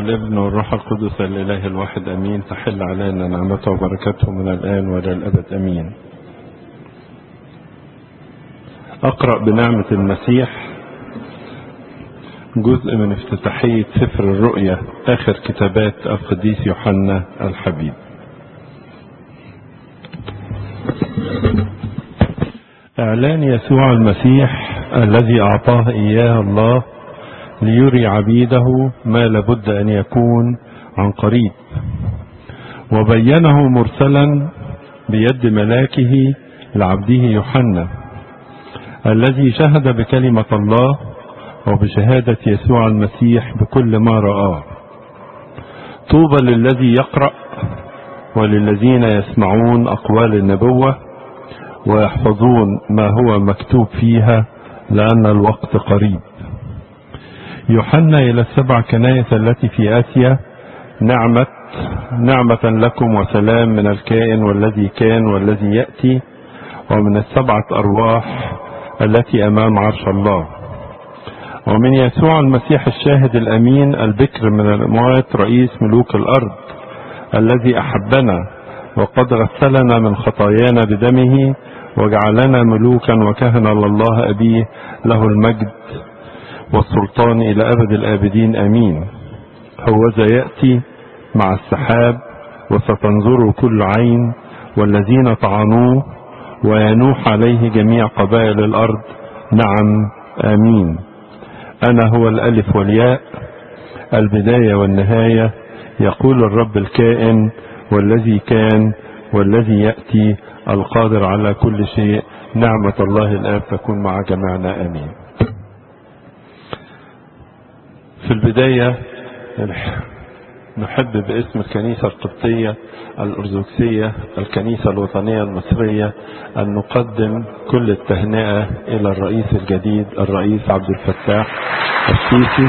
الابن والروح القدس الإله الواحد أمين تحل علينا نعمته وبركاته من الآن وإلى الأبد أمين أقرأ بنعمة المسيح جزء من افتتاحية سفر الرؤيا آخر كتابات القديس يوحنا الحبيب إعلان يسوع المسيح الذي أعطاه إياه الله ليري عبيده ما لابد أن يكون عن قريب وبينه مرسلا بيد ملاكه لعبده يوحنا الذي شهد بكلمة الله وبشهادة يسوع المسيح بكل ما رآه طوبى للذي يقرأ وللذين يسمعون أقوال النبوة ويحفظون ما هو مكتوب فيها لأن الوقت قريب يوحنا إلى السبع كنائس التي في آسيا نعمة نعمة لكم وسلام من الكائن والذي كان والذي يأتي ومن السبعة أرواح التي أمام عرش الله ومن يسوع المسيح الشاهد الأمين البكر من الأموات رئيس ملوك الأرض الذي أحبنا وقد غسلنا من خطايانا بدمه وجعلنا ملوكا وكهنا لله أبيه له المجد والسلطان إلى أبد الآبدين أمين هوذا يأتي مع السحاب وستنظر كل عين والذين طعنوه وينوح عليه جميع قبائل الأرض نعم آمين أنا هو الألف والياء البداية والنهاية يقول الرب الكائن والذي كان والذي يأتي القادر على كل شيء نعمة الله الآب تكون مع جميعنا آمين في البداية نحب باسم الكنيسة القبطية الأرثوذكسية الكنيسة الوطنية المصرية أن نقدم كل التهنئة إلى الرئيس الجديد الرئيس عبد الفتاح السيسي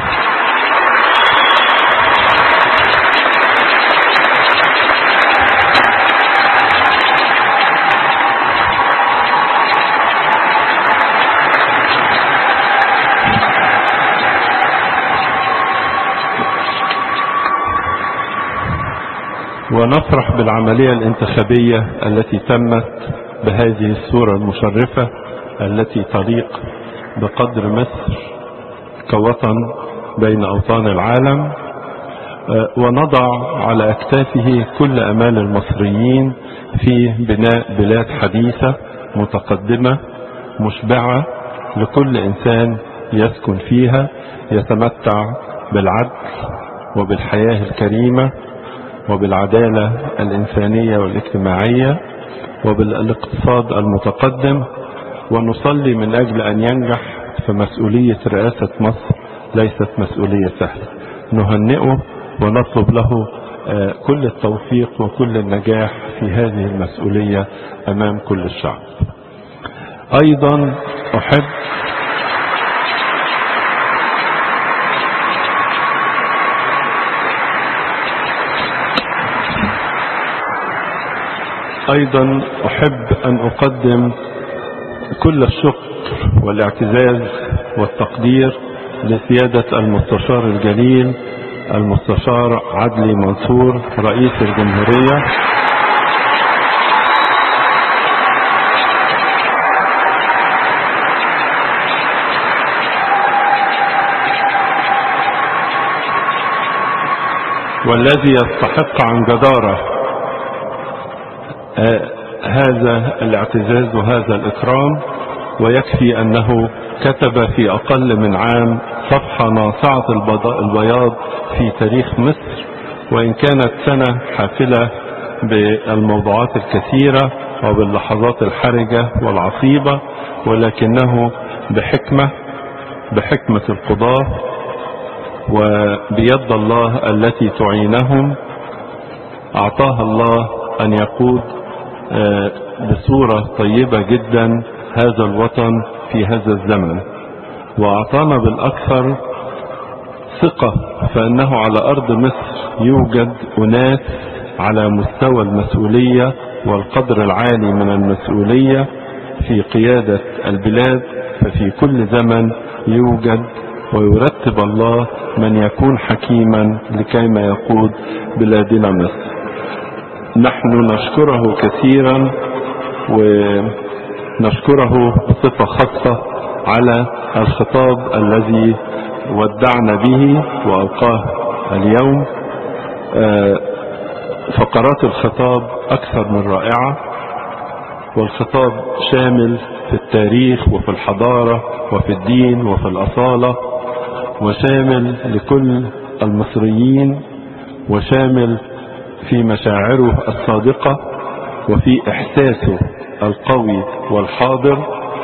ونفرح بالعملية الانتخابية التي تمت بهذه الصورة المشرفة التي تليق بقدر مصر كوطن بين أوطان العالم ونضع على أكتافه كل أمال المصريين في بناء بلاد حديثة متقدمة مشبعة لكل إنسان يسكن فيها يتمتع بالعدل وبالحياة الكريمة وبالعدالة الإنسانية والاجتماعية وبالاقتصاد المتقدم ونصلي من أجل أن ينجح فمسؤولية رئاسة مصر ليست مسؤولية سهلة نهنئه ونطلب له كل التوفيق وكل النجاح في هذه المسؤولية أمام كل الشعب أيضا أحب ايضا احب ان اقدم كل الشكر والاعتزاز والتقدير لسيادة المستشار الجليل المستشار عدلي منصور رئيس الجمهورية والذي يستحق عن جداره آه هذا الاعتزاز وهذا الإكرام ويكفي أنه كتب في أقل من عام صفحة ناصعة البياض في تاريخ مصر وإن كانت سنة حافلة بالموضوعات الكثيرة وباللحظات الحرجة والعصيبة ولكنه بحكمة بحكمة القضاة وبيد الله التي تعينهم أعطاها الله أن يقود بصورة طيبة جدا هذا الوطن في هذا الزمن وأعطانا بالأكثر ثقة فإنه على أرض مصر يوجد أناس على مستوى المسؤولية والقدر العالي من المسؤولية في قيادة البلاد ففي كل زمن يوجد ويرتب الله من يكون حكيما لكيما يقود بلادنا مصر نحن نشكره كثيرا ونشكره بصفة خاصة على الخطاب الذي ودعنا به وألقاه اليوم فقرات الخطاب أكثر من رائعة والخطاب شامل في التاريخ وفي الحضارة وفي الدين وفي الأصالة وشامل لكل المصريين وشامل في مشاعره الصادقة وفي إحساسه القوي والحاضر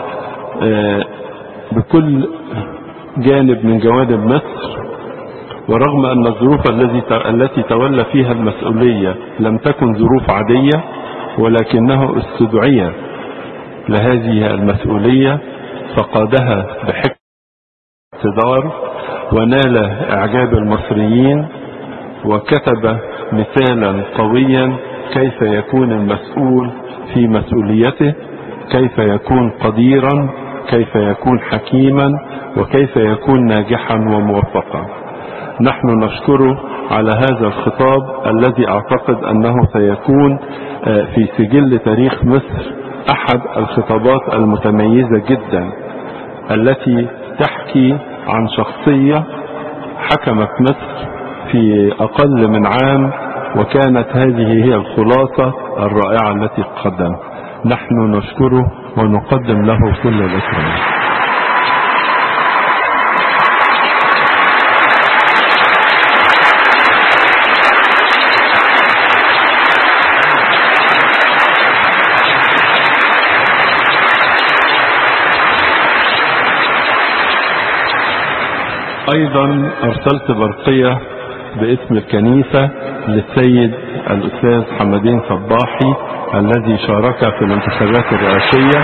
بكل جانب من جوانب مصر ورغم أن الظروف الذي التي تولى فيها المسؤولية لم تكن ظروف عادية ولكنه استدعي لهذه المسؤولية فقادها بحكمة اقتدار ونال إعجاب المصريين وكتب مثالا قويا كيف يكون المسؤول في مسؤوليته كيف يكون قديرا كيف يكون حكيما وكيف يكون ناجحا وموفقا نحن نشكره على هذا الخطاب الذي اعتقد انه سيكون في سجل تاريخ مصر احد الخطابات المتميزة جدا التي تحكي عن شخصية حكمت مصر في اقل من عام وكانت هذه هي الخلاصة الرائعة التي قدم نحن نشكره ونقدم له كل الاكرام ايضا ارسلت برقية باسم الكنيسة للسيد الاستاذ حمدين صباحي الذي شارك في الانتخابات الرئاسية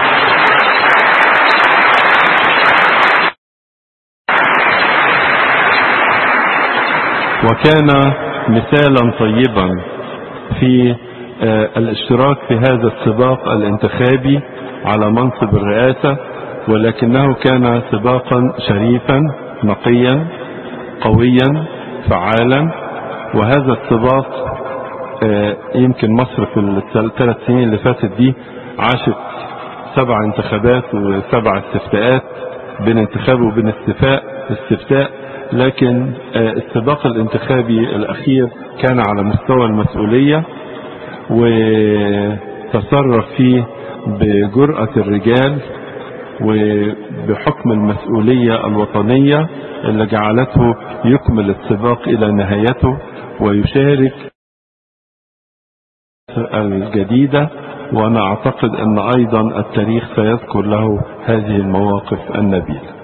وكان مثالا طيبا في الاشتراك في هذا السباق الانتخابي على منصب الرئاسة ولكنه كان سباقا شريفا نقيا قويا فعالا وهذا السباق يمكن مصر في الثلاث سنين اللي فاتت دي عاشت سبع انتخابات وسبع استفتاءات بين انتخاب وبين استفاء استفتاء لكن السباق الانتخابي الاخير كان على مستوى المسؤولية وتصرف فيه بجرأة الرجال وبحكم المسؤولية الوطنية اللي جعلته يكمل السباق الى نهايته ويشارك الجديدة وانا اعتقد ان ايضا التاريخ سيذكر له هذه المواقف النبيلة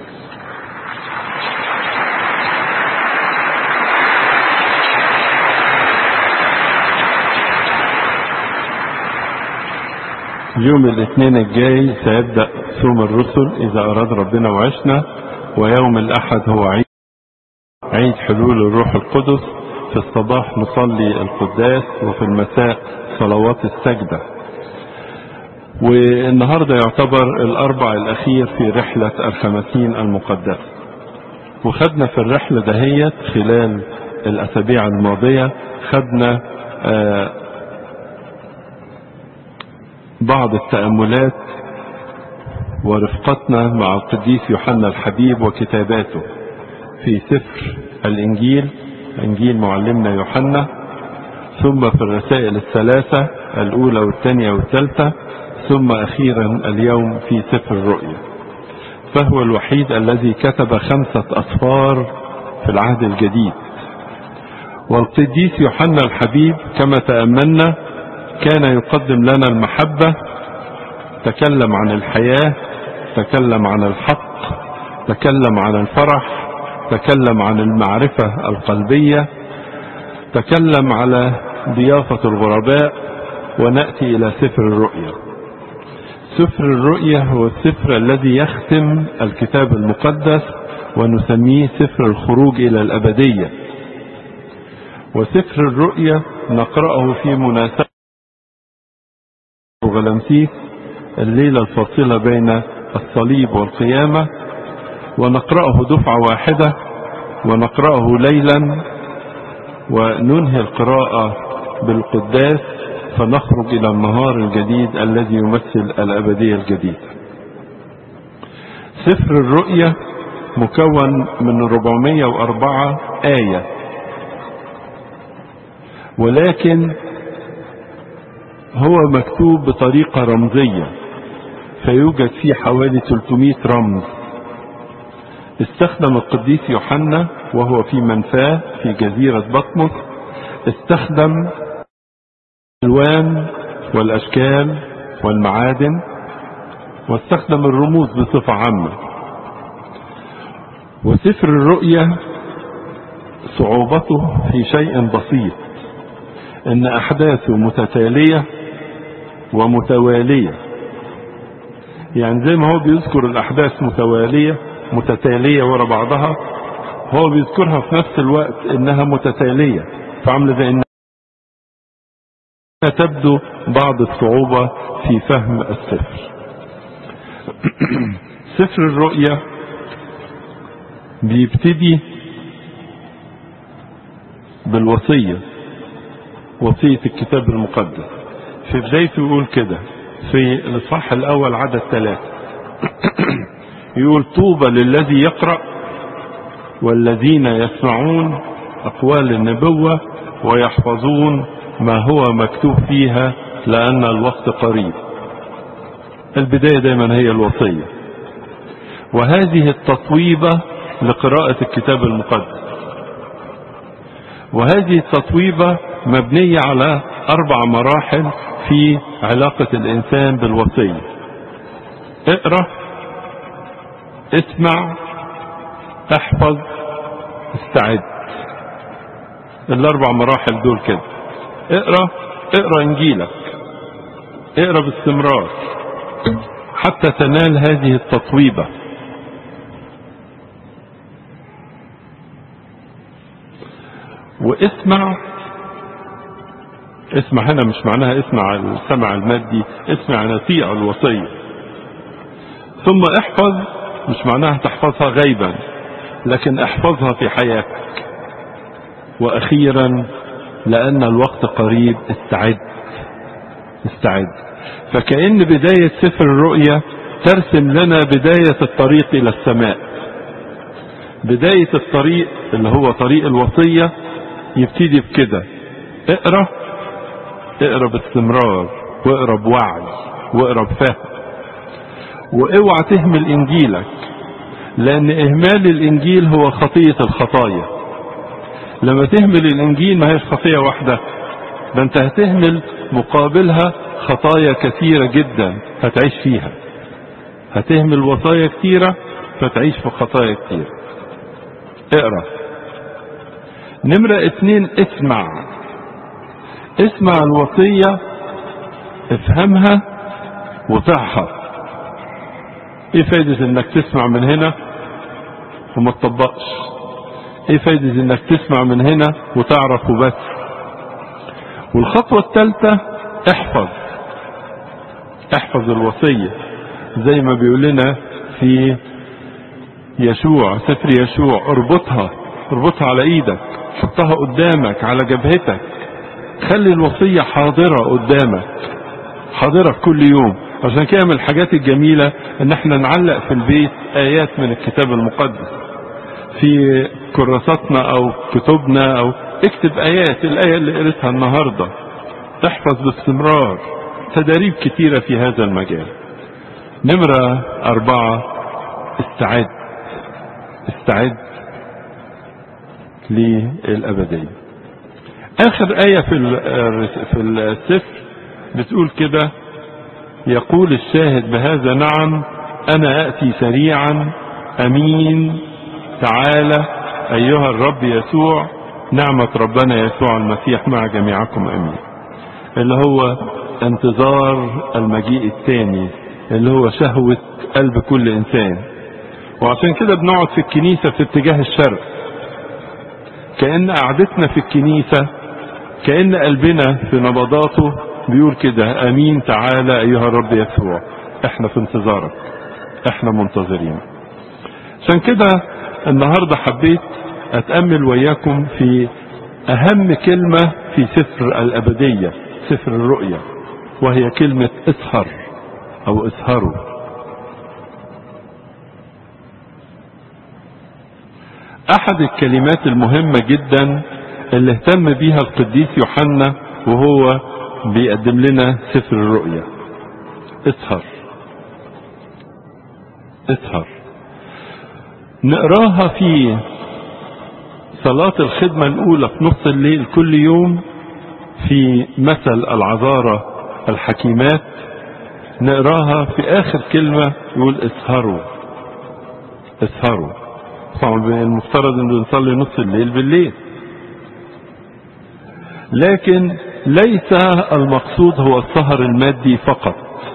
يوم الاثنين الجاي سيبدأ صوم الرسل اذا اراد ربنا وعشنا ويوم الاحد هو عيد عيد حلول الروح القدس في الصباح نصلي القداس وفي المساء صلوات السجدة والنهاردة يعتبر الاربع الاخير في رحلة الخمسين المقدسة وخدنا في الرحلة دهيت خلال الاسابيع الماضية خدنا آه بعض التأملات ورفقتنا مع القديس يوحنا الحبيب وكتاباته في سفر الإنجيل إنجيل معلمنا يوحنا ثم في الرسائل الثلاثة الأولى والثانية والثالثة ثم أخيرا اليوم في سفر الرؤيا فهو الوحيد الذي كتب خمسة أصفار في العهد الجديد والقديس يوحنا الحبيب كما تأملنا كان يقدم لنا المحبة تكلم عن الحياة تكلم عن الحق تكلم عن الفرح تكلم عن المعرفة القلبية تكلم على ضيافة الغرباء ونأتي إلى سفر الرؤيا سفر الرؤيا هو السفر الذي يختم الكتاب المقدس ونسميه سفر الخروج إلى الأبدية وسفر الرؤيا نقرأه في مناسبة غلمسيس الليلة الفاصلة بين الصليب والقيامة ونقرأه دفعة واحدة ونقرأه ليلا وننهي القراءة بالقداس فنخرج إلى النهار الجديد الذي يمثل الأبدية الجديدة سفر الرؤية مكون من 404 آية ولكن هو مكتوب بطريقة رمزية فيوجد فيه حوالي 300 رمز استخدم القديس يوحنا وهو في منفاه في جزيرة بطمس استخدم الألوان والأشكال والمعادن واستخدم الرموز بصفة عامة وسفر الرؤية صعوبته في شيء بسيط ان احداثه متتالية ومتوالية يعني زي ما هو بيذكر الاحداث متوالية متتالية ورا بعضها هو بيذكرها في نفس الوقت انها متتالية فعاملة زي انها تبدو بعض الصعوبة في فهم السفر سفر الرؤيا بيبتدي بالوصية وصية الكتاب المقدس في بدايته يقول كده في الإصحاح الأول عدد ثلاثة يقول طوبى للذي يقرأ والذين يسمعون أقوال النبوة ويحفظون ما هو مكتوب فيها لأن الوقت قريب البداية دايما هي الوصية وهذه التطويبة لقراءة الكتاب المقدس وهذه التطويبة مبنية على أربع مراحل في علاقة الإنسان بالوصية اقرأ اسمع احفظ استعد الأربع مراحل دول كده اقرأ اقرأ إنجيلك اقرأ باستمرار حتى تنال هذه التطويبة واسمع اسمع هنا مش معناها اسمع السمع المادي اسمع نطيع الوصية ثم احفظ مش معناها تحفظها غيبا لكن احفظها في حياتك واخيرا لان الوقت قريب استعد استعد فكأن بداية سفر الرؤيا ترسم لنا بداية الطريق إلى السماء بداية الطريق اللي هو طريق الوصية يبتدي بكده اقرا اقرا باستمرار واقرا بوعي واقرا بفهم واوعى تهمل انجيلك لان اهمال الانجيل هو خطية الخطايا لما تهمل الانجيل ما هيش خطية واحدة ده انت هتهمل مقابلها خطايا كثيرة جدا هتعيش فيها هتهمل وصايا كثيرة فتعيش في خطايا كثيرة اقرأ نمرة اتنين اسمع اسمع الوصية افهمها وطعها ايه فايدة انك تسمع من هنا وما تطبقش ايه فايدة انك تسمع من هنا وتعرف وبس والخطوة الثالثة احفظ احفظ الوصية زي ما بيقول لنا في يشوع سفر يشوع اربطها اربطها على ايدك حطها قدامك على جبهتك خلي الوصية حاضرة قدامك حاضرة في كل يوم عشان كده من الحاجات الجميلة ان احنا نعلق في البيت ايات من الكتاب المقدس في كراساتنا او كتبنا او اكتب ايات الاية اللي قريتها النهاردة تحفظ باستمرار تداريب كتيرة في هذا المجال نمرة أربعة استعد استعد للأبدية آخر آية في في السفر بتقول كده يقول الشاهد بهذا نعم أنا أتي سريعا أمين تعالى أيها الرب يسوع نعمة ربنا يسوع المسيح مع جميعكم أمين اللي هو انتظار المجيء الثاني اللي هو شهوة قلب كل إنسان وعشان كده بنقعد في الكنيسة في اتجاه الشرق كأن قعدتنا في الكنيسة كأن قلبنا في نبضاته بيقول كده أمين تعالى أيها الرب يسوع احنا في انتظارك احنا منتظرين عشان كده النهاردة حبيت أتأمل وياكم في أهم كلمة في سفر الأبدية سفر الرؤيا وهي كلمة اسهر أو اسهروا أحد الكلمات المهمة جدا اللي اهتم بيها القديس يوحنا وهو بيقدم لنا سفر الرؤيا اسهر اسهر نقراها في صلاة الخدمة الأولى في نص الليل كل يوم في مثل العذارة الحكيمات نقراها في آخر كلمة يقول اسهروا اسهروا طبعا المفترض ان نصلي نص الليل بالليل لكن ليس المقصود هو السهر المادي فقط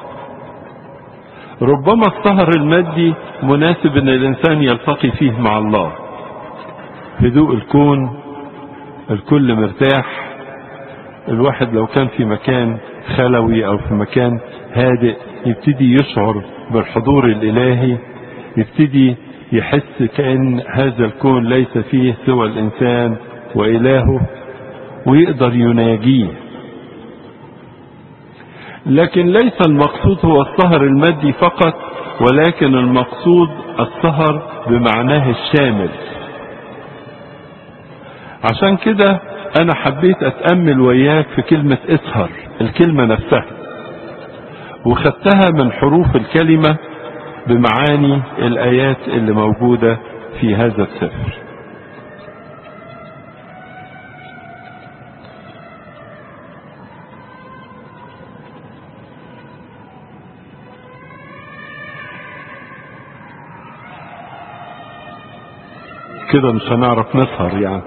ربما السهر المادي مناسب ان الانسان يلتقي فيه مع الله هدوء الكون الكل مرتاح الواحد لو كان في مكان خلوي او في مكان هادئ يبتدي يشعر بالحضور الالهي يبتدي يحس كأن هذا الكون ليس فيه سوى الإنسان وإلهه ويقدر يناجيه لكن ليس المقصود هو السهر المادي فقط ولكن المقصود السهر بمعناه الشامل عشان كده أنا حبيت أتأمل وياك في كلمة اسهر الكلمة نفسها وخدتها من حروف الكلمة بمعاني الآيات اللي موجودة في هذا السفر كده مش هنعرف نسهر يعني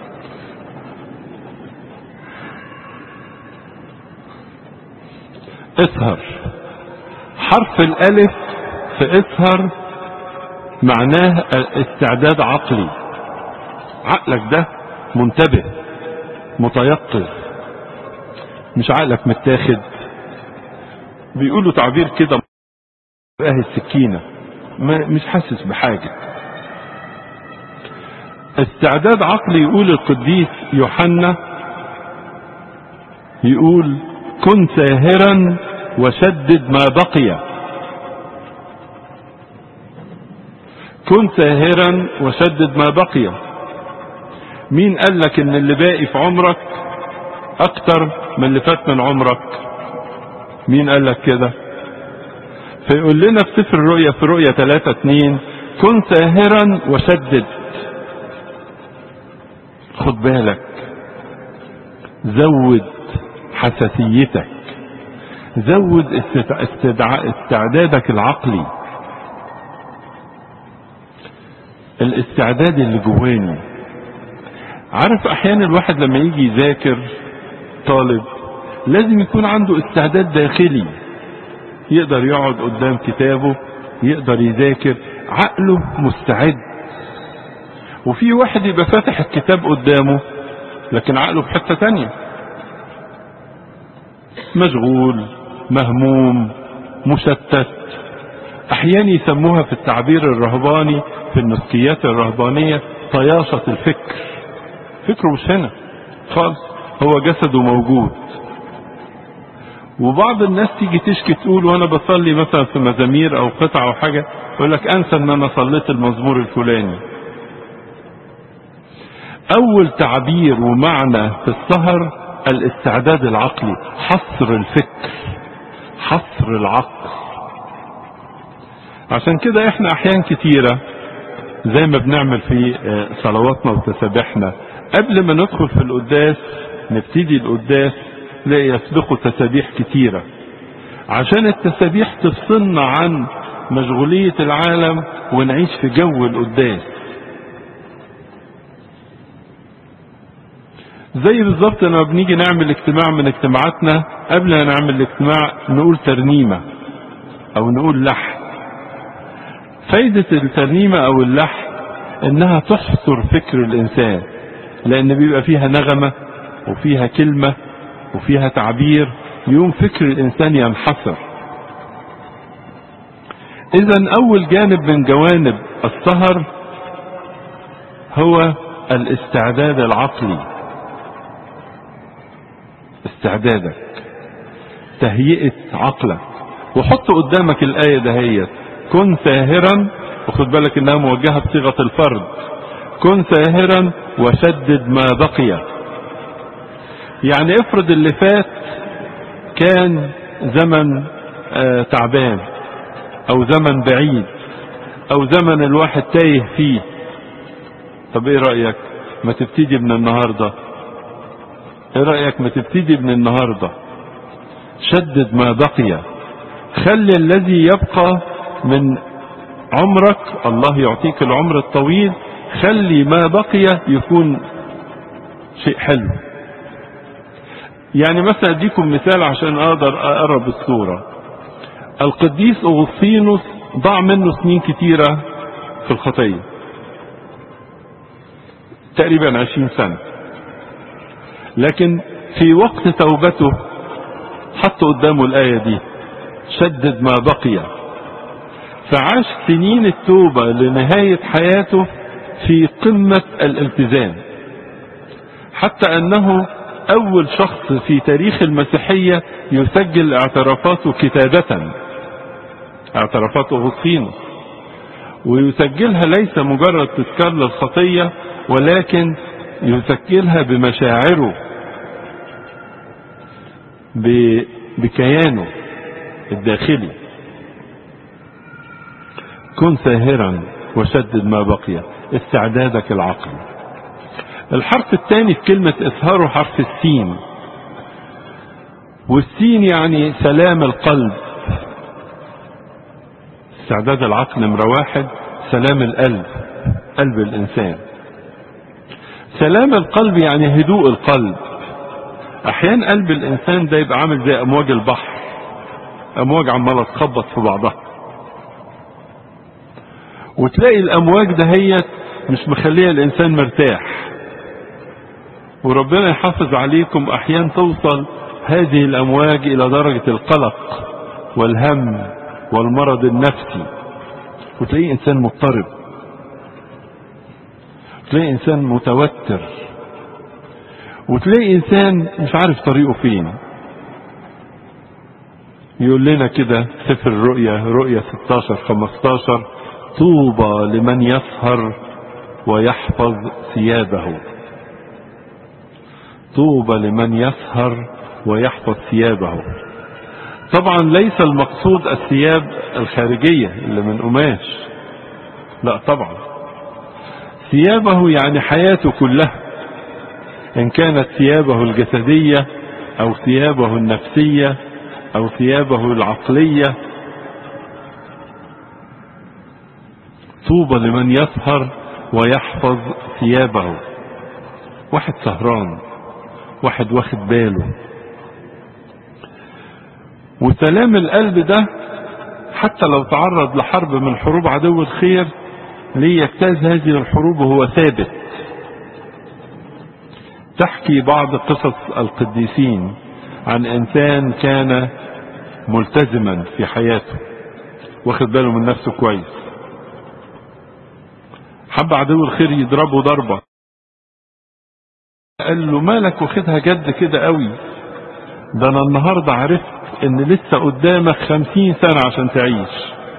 اسهر حرف الالف في اسهر معناه استعداد عقلي عقلك ده منتبه متيقظ مش عقلك متاخد بيقولوا تعبير كده اهي السكينة مش حاسس بحاجة استعداد عقلي يقول القديس يوحنا يقول كن ساهرا وشدد ما بقي كن ساهرا وشدد ما بقي مين قال لك ان اللي باقي في عمرك اكتر من اللي فات من عمرك مين قال لك كده فيقول لنا في سفر الرؤيا في رؤيا 3 2 كن ساهرا وشدد خد بالك زود حساسيتك زود استدعاء استعدادك العقلي الاستعداد اللي جواني عارف احيانا الواحد لما يجي يذاكر طالب لازم يكون عنده استعداد داخلي يقدر يقعد قدام كتابه يقدر يذاكر عقله مستعد وفي واحد يبقى فاتح الكتاب قدامه لكن عقله في حتة تانية مشغول مهموم مشتت احيانا يسموها في التعبير الرهباني في النسكيات الرهبانية طياشة الفكر فكره مش هنا خالص هو جسده موجود وبعض الناس تيجي تشكي تقول وانا بصلي مثلا في مزامير او قطع او حاجة يقول لك انسى ان انا صليت المزمور الفلاني اول تعبير ومعنى في السهر الاستعداد العقلي حصر الفكر حصر العقل عشان كده احنا احيان كتيرة زي ما بنعمل في صلواتنا وتسابيحنا قبل ما ندخل في القداس نبتدي القداس لا يسبقوا تسابيح كتيرة عشان التسابيح تفصلنا عن مشغولية العالم ونعيش في جو القداس زي بالظبط لما بنيجي نعمل اجتماع من اجتماعاتنا قبل ما نعمل الاجتماع نقول ترنيمة او نقول لحن فايدة الترنيمة او اللحن انها تحصر فكر الانسان لان بيبقى فيها نغمة وفيها كلمة وفيها تعبير يوم فكر الانسان ينحصر اذا اول جانب من جوانب السهر هو الاستعداد العقلي استعدادك تهيئة عقلك وحط قدامك الآية دهيت كن ساهرا وخد بالك انها موجهة بصيغة الفرد كن ساهرا وشدد ما بقي يعني افرض اللي فات كان زمن آه تعبان او زمن بعيد او زمن الواحد تايه فيه طب ايه رأيك ما تبتدي من النهاردة ايه رأيك ما تبتدي من النهاردة شدد ما بقي خلي الذي يبقى من عمرك الله يعطيك العمر الطويل خلي ما بقي يكون شيء حلو يعني مثلا اديكم مثال عشان اقدر اقرب الصورة القديس اغسطينوس ضاع منه سنين كتيرة في الخطية تقريبا عشرين سنة لكن في وقت توبته حط قدامه الآية دي شدد ما بقي فعاش سنين التوبة لنهاية حياته في قمة الالتزام حتى أنه أول شخص في تاريخ المسيحية يسجل اعترافاته كتابة اعترافات أغسطينوس ويسجلها ليس مجرد تذكار للخطية ولكن يسجلها بمشاعره بكيانه الداخلي كن ساهرا وشدد ما بقي استعدادك العقلي الحرف الثاني في كلمة إسهاره حرف السين والسين يعني سلام القلب استعداد العقل نمرة واحد سلام القلب قلب الإنسان سلام القلب يعني هدوء القلب أحيانا قلب الإنسان ده يبقى عامل زي أمواج البحر أمواج عمالة تخبط في بعضها وتلاقي الأمواج دهيت مش مخلية الإنسان مرتاح وربنا يحافظ عليكم أحيانا توصل هذه الأمواج إلى درجة القلق والهم والمرض النفسي وتلاقيه إنسان مضطرب وتلاقي إنسان متوتر وتلاقي إنسان مش عارف طريقه فين يقول لنا كده سفر الرؤيا رؤيا 16 15 طوبى لمن يسهر ويحفظ ثيابه طوبى لمن يسهر ويحفظ ثيابه طبعا ليس المقصود الثياب الخارجية اللي من قماش لا طبعا ثيابه يعني حياته كلها ان كانت ثيابه الجسدية او ثيابه النفسية او ثيابه العقلية طوبى لمن يسهر ويحفظ ثيابه واحد سهران واحد واخد باله وسلام القلب ده حتى لو تعرض لحرب من حروب عدو الخير ليجتاز هذه الحروب وهو ثابت تحكي بعض قصص القديسين عن انسان كان ملتزما في حياته واخد باله من نفسه كويس حب عدو الخير يضربه ضربة قال له مالك واخدها جد كده قوي ده انا النهاردة عرفت ان لسه قدامك خمسين سنة عشان تعيش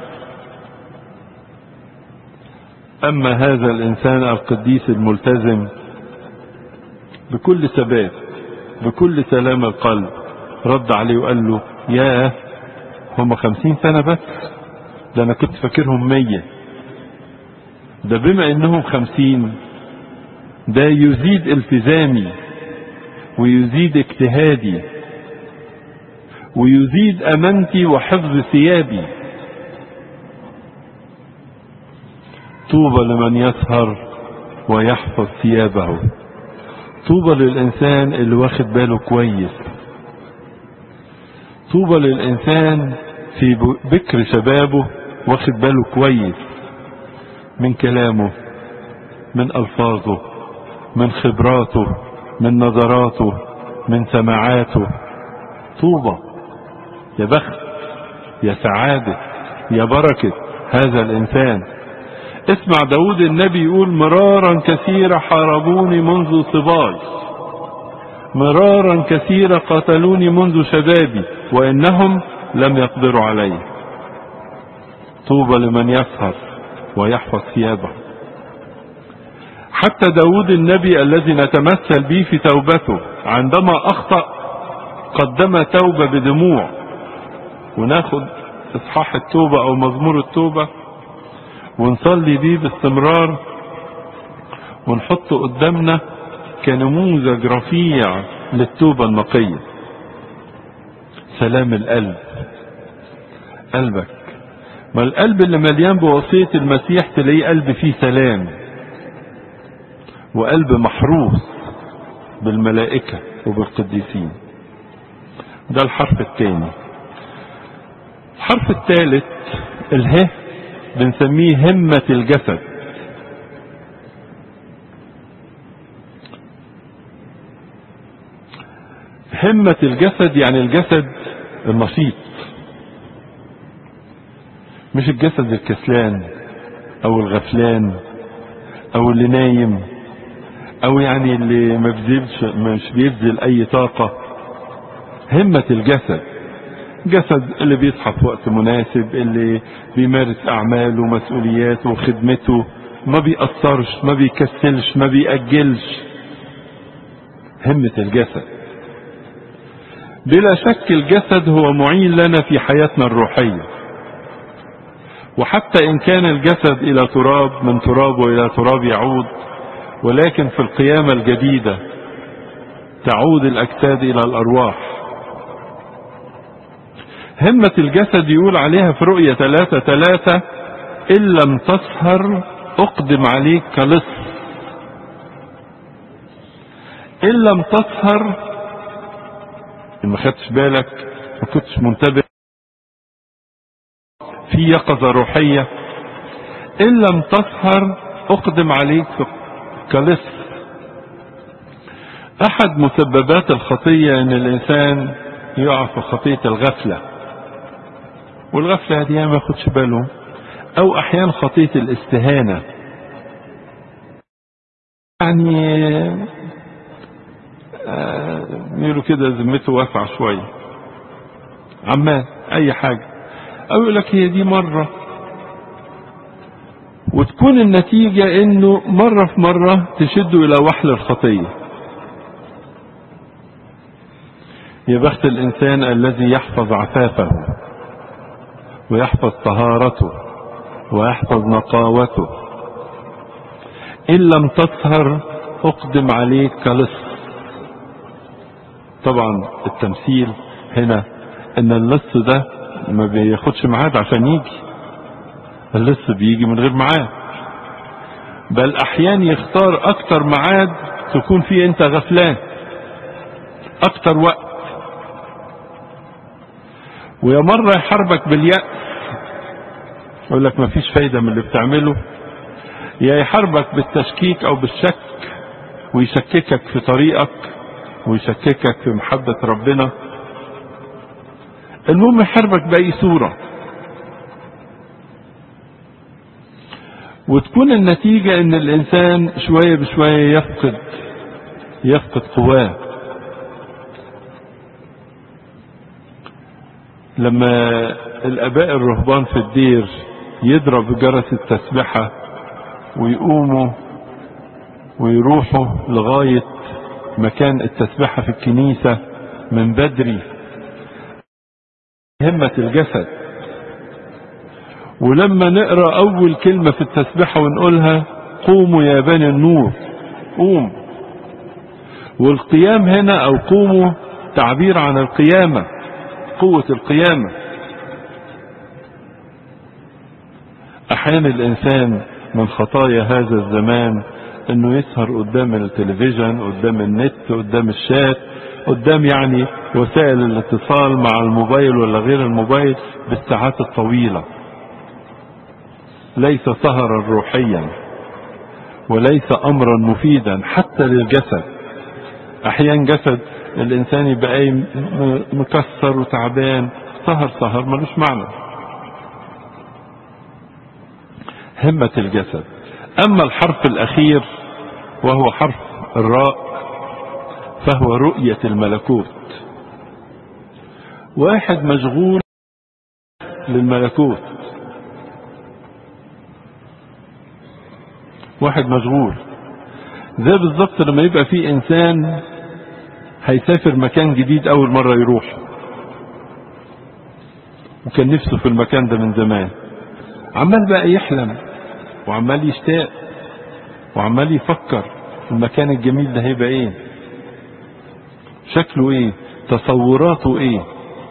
اما هذا الانسان القديس الملتزم بكل ثبات بكل سلام القلب رد عليه وقال له ياه هم خمسين سنة بس ده انا كنت فاكرهم مية ده بما انهم خمسين ده يزيد التزامي ويزيد اجتهادي ويزيد امانتي وحفظ ثيابي طوبى لمن يسهر ويحفظ ثيابه طوبى للإنسان اللي واخد باله كويس طوبى للإنسان في بكر شبابه واخد باله كويس من كلامه من ألفاظه من خبراته من نظراته من سماعاته طوبى يا بخت يا سعادة يا بركة هذا الإنسان اسمع داود النبي يقول مرارا كثيرة حاربوني منذ صباي مرارا كثيرة قتلوني منذ شبابي وإنهم لم يقدروا علي طوبى لمن يسهر ويحفظ ثيابه حتى داود النبي الذي نتمثل به في توبته عندما أخطأ قدم توبة بدموع وناخد إصحاح التوبة أو مزمور التوبة ونصلي بيه باستمرار ونحطه قدامنا كنموذج رفيع للتوبة النقية سلام القلب قلبك ما القلب اللي مليان بوصية المسيح تلاقيه قلب فيه سلام وقلب محروس بالملائكة وبالقديسين ده الحرف الثاني الحرف الثالث اله بنسميه همة الجسد همة الجسد يعني الجسد النشيط مش الجسد الكسلان او الغفلان او اللي نايم او يعني اللي ما بيبذلش مش بيبذل اي طاقة همة الجسد جسد اللي بيصحى في وقت مناسب اللي بيمارس اعماله ومسؤولياته وخدمته ما بيأثرش ما بيكسلش ما بيأجلش همة الجسد بلا شك الجسد هو معين لنا في حياتنا الروحية وحتى إن كان الجسد إلى تراب من تراب وإلى تراب يعود ولكن في القيامة الجديدة تعود الأجساد إلى الأرواح همة الجسد يقول عليها في رؤية ثلاثة ثلاثة إن لم تسهر أقدم عليك كلص إن لم تسهر ما خدتش بالك ما كنتش منتبه في يقظة روحية إن لم تسهر أقدم عليك كلص أحد مسببات الخطية أن الإنسان يقع في خطية الغفلة والغفلة دي ما ياخدش باله أو أحيانا خطية الاستهانة يعني يقولوا كده ذمته واسعة شوية عمال أي حاجة أو يقول لك هي دي مرة وتكون النتيجة إنه مرة في مرة تشده إلى وحل الخطية يا بخت الإنسان الذي يحفظ عفافه ويحفظ طهارته ويحفظ نقاوته إن لم تسهر أقدم عليك كلص طبعا التمثيل هنا ان اللص ده ما بياخدش ميعاد عشان يجي اللص بيجي من غير ميعاد بل احيانا يختار اكتر ميعاد تكون فيه انت غفلان اكتر وقت ويا مرة يحاربك باليأس يقول لك مفيش فايدة من اللي بتعمله يا يحاربك بالتشكيك او بالشك ويشككك في طريقك ويشككك في محبة ربنا المهم يحاربك بأي صورة وتكون النتيجة ان الانسان شوية بشوية يفقد يفقد قواه لما الاباء الرهبان في الدير يضرب جرس التسبحة ويقوموا ويروحوا لغاية مكان التسبحة في الكنيسة من بدري همة الجسد ولما نقرأ أول كلمة في التسبحة ونقولها قوموا يا بني النور قوم والقيام هنا أو قوموا تعبير عن القيامة قوة القيامة أحيانا الإنسان من خطايا هذا الزمان انه يسهر قدام التلفزيون قدام النت قدام الشات قدام يعني وسائل الاتصال مع الموبايل ولا غير الموبايل بالساعات الطويلة ليس سهرا روحيا وليس امرا مفيدا حتى للجسد احيانا جسد الانسان يبقى مكسر وتعبان سهر سهر ملوش معنى همة الجسد أما الحرف الأخير وهو حرف الراء فهو رؤية الملكوت واحد مشغول للملكوت واحد مشغول زي بالظبط لما يبقى في انسان هيسافر مكان جديد اول مرة يروح وكان نفسه في المكان ده من زمان عمال بقى يحلم وعمال يشتاق وعمال يفكر المكان الجميل ده هيبقى ايه شكله ايه تصوراته ايه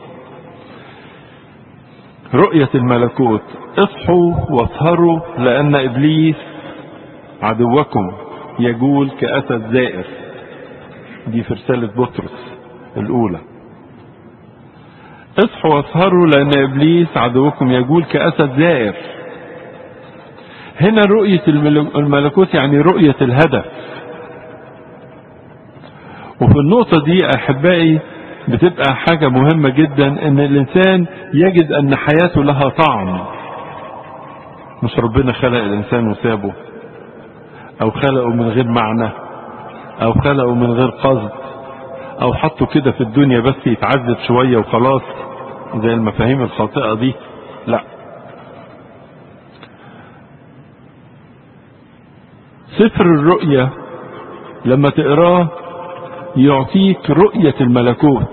رؤية الملكوت اصحوا واسهروا لان ابليس عدوكم يجول كأسد زائر دي في رسالة بطرس الأولى اصحوا واسهروا لأن إبليس عدوكم يجول كأسد زائر هنا رؤية الملكوت يعني رؤية الهدف وفي النقطة دي أحبائي بتبقى حاجة مهمة جدا ان الانسان يجد ان حياته لها طعم مش ربنا خلق الانسان وسابه او خلقه من غير معنى او خلقه من غير قصد او حطه كده في الدنيا بس يتعذب شوية وخلاص زي المفاهيم الخاطئة دي لا سفر الرؤية لما تقراه يعطيك رؤية الملكوت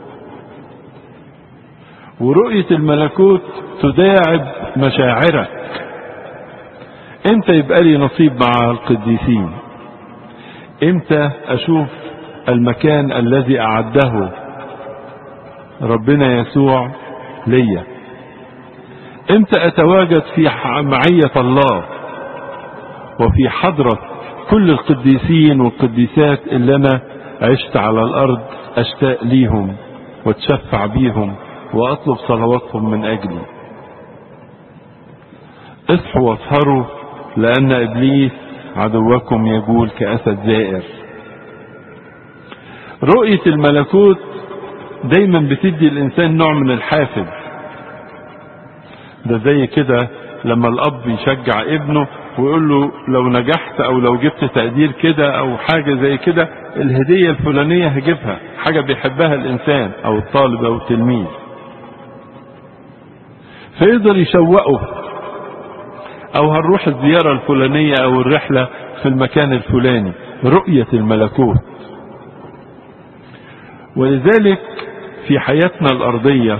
ورؤية الملكوت تداعب مشاعرك امتى يبقى لي نصيب مع القديسين امتى اشوف المكان الذي اعده ربنا يسوع ليا امتى اتواجد في معية الله وفي حضرة كل القديسين والقديسات اللي انا عشت على الارض اشتاق ليهم واتشفع بيهم واطلب صلواتهم من اجلي اصحوا واسهروا لان ابليس عدوكم يجول كاسد زائر رؤية الملكوت دايما بتدي الانسان نوع من الحافز ده زي كده لما الاب يشجع ابنه ويقول له لو نجحت او لو جبت تقدير كده او حاجة زي كده الهدية الفلانية هجيبها حاجة بيحبها الانسان او الطالب او التلميذ فيقدر يشوقه او هنروح الزيارة الفلانية او الرحلة في المكان الفلاني رؤية الملكوت ولذلك في حياتنا الارضية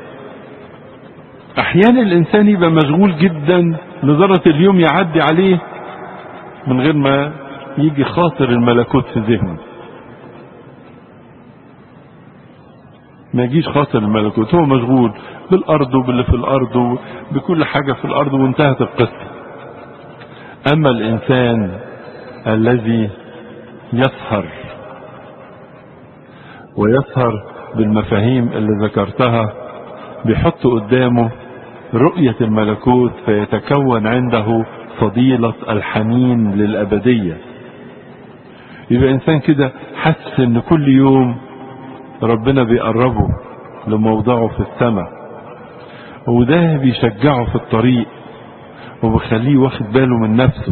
احيانا الانسان يبقى مشغول جدا لدرجة اليوم يعدي عليه من غير ما يجي خاطر الملكوت في ذهنه ما يجيش خاطر الملكوت هو مشغول بالارض وباللي في الارض وبكل حاجة في الارض وانتهت القصة اما الانسان الذي يسهر ويسهر بالمفاهيم اللي ذكرتها بيحط قدامه رؤية الملكوت فيتكون عنده فضيلة الحنين للأبدية يبقى إنسان كده حس إن كل يوم ربنا بيقربه لموضعه في السماء وده بيشجعه في الطريق وبيخليه واخد باله من نفسه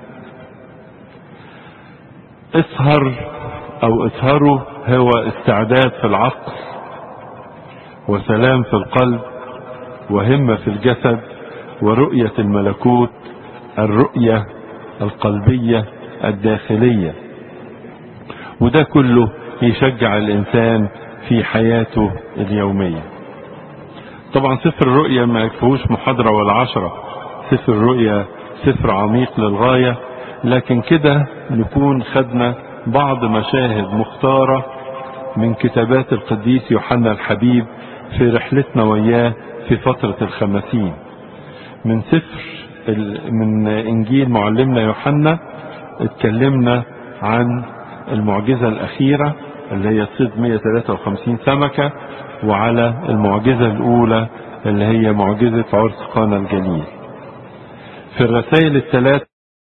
اسهر او اسهروا هو استعداد في العقل وسلام في القلب وهمة في الجسد ورؤية الملكوت الرؤية القلبية الداخلية وده كله يشجع الإنسان في حياته اليومية طبعا سفر الرؤية ما يكفوش محاضرة ولا عشرة سفر الرؤية سفر عميق للغاية لكن كده نكون خدنا بعض مشاهد مختارة من كتابات القديس يوحنا الحبيب في رحلتنا وياه في فترة الخمسين من سفر من انجيل معلمنا يوحنا اتكلمنا عن المعجزة الاخيرة اللي هي صيد 153 سمكة وعلى المعجزة الاولى اللي هي معجزة عرس قانا الجليل في الرسائل الثلاث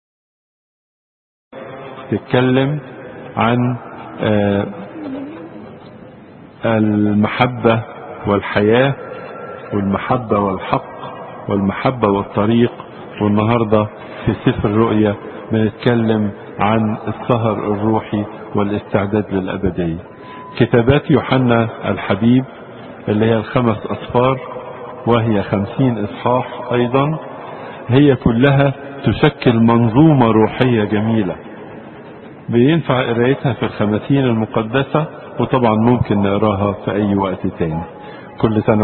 تتكلم عن المحبة والحياة والمحبة والحق والمحبة والطريق والنهاردة في سفر الرؤيا بنتكلم عن السهر الروحي والاستعداد للأبدية كتابات يوحنا الحبيب اللي هي الخمس أصفار وهي خمسين إصحاح أيضا هي كلها تشكل منظومة روحية جميلة بينفع قرايتها في الخمسين المقدسة وطبعا ممكن نقراها في أي وقت تاني كل سنة